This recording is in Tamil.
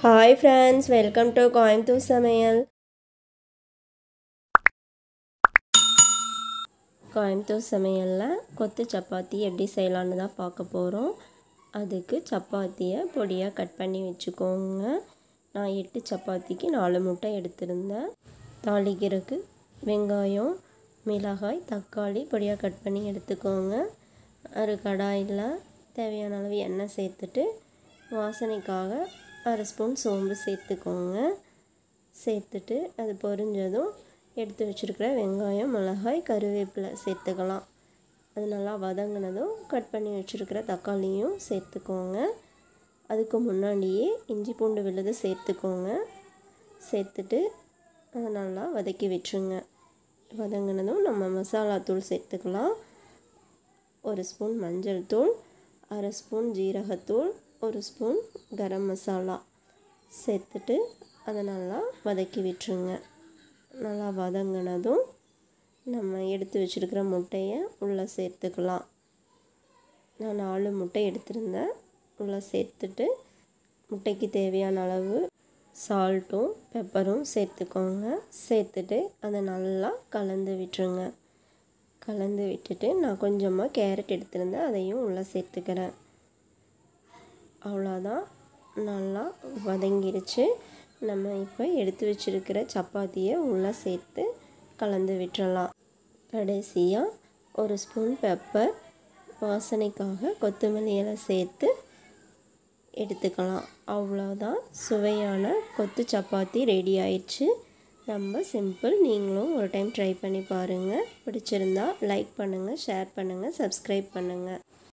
hi friends welcome to Coimbatore சமையல் கோயம்புத்தூர் சமையலில் கொத்து சப்பாத்தி எப்படி செய்யலான்னு தான் பார்க்க போகிறோம் அதுக்கு சப்பாத்தியை பொடியாக கட் பண்ணி வச்சுக்கோங்க நான் எட்டு சப்பாத்திக்கு நாலு முட்டை எடுத்திருந்தேன் தாளிக்கிறதுக்கு வெங்காயம் மிளகாய் தக்காளி பொடியாக கட் பண்ணி எடுத்துக்கோங்க ஒரு கடாயில் தேவையான அளவு எண்ணெய் சேர்த்துட்டு வாசனைக்காக அரை ஸ்பூன் சோம்பு சேர்த்துக்கோங்க சேர்த்துட்டு அது பொரிஞ்சதும் எடுத்து வச்சுருக்கிற வெங்காயம் மிளகாய் கருவேப்பிலை சேர்த்துக்கலாம் அது நல்லா வதங்கினதும் கட் பண்ணி வச்சுருக்கிற தக்காளியும் சேர்த்துக்கோங்க அதுக்கு முன்னாடியே இஞ்சி பூண்டு விழுது சேர்த்துக்கோங்க சேர்த்துட்டு அதை நல்லா வதக்கி விட்டுருங்க வதங்கினதும் நம்ம மசாலா தூள் சேர்த்துக்கலாம் ஒரு ஸ்பூன் மஞ்சள் தூள் அரை ஸ்பூன் ஜீரகத்தூள் ஒரு ஸ்பூன் கரம் மசாலா சேர்த்துட்டு அதை நல்லா வதக்கி விட்டுருங்க நல்லா வதங்கினதும் நம்ம எடுத்து வச்சுருக்கிற முட்டையை உள்ளே சேர்த்துக்கலாம் நான் நாலு முட்டை எடுத்திருந்தேன் உள்ளே சேர்த்துட்டு முட்டைக்கு தேவையான அளவு சால்ட்டும் பெப்பரும் சேர்த்துக்கோங்க சேர்த்துட்டு அதை நல்லா கலந்து விட்டுருங்க கலந்து விட்டுட்டு நான் கொஞ்சமாக கேரட் எடுத்திருந்தேன் அதையும் உள்ளே சேர்த்துக்கிறேன் அவ்வளோதான் நல்லா வதங்கிருச்சு நம்ம இப்போ எடுத்து வச்சுருக்கிற சப்பாத்தியை உள்ளே சேர்த்து கலந்து விட்டுறலாம் கடைசியாக ஒரு ஸ்பூன் பெப்பர் வாசனைக்காக கொத்தமல்லி இலை சேர்த்து எடுத்துக்கலாம் அவ்வளோதான் சுவையான கொத்து சப்பாத்தி ரெடி ஆயிடுச்சு ரொம்ப சிம்பிள் நீங்களும் ஒரு டைம் ட்ரை பண்ணி பாருங்கள் பிடிச்சிருந்தா லைக் பண்ணுங்கள் ஷேர் பண்ணுங்கள் சப்ஸ்கிரைப் பண்ணுங்கள்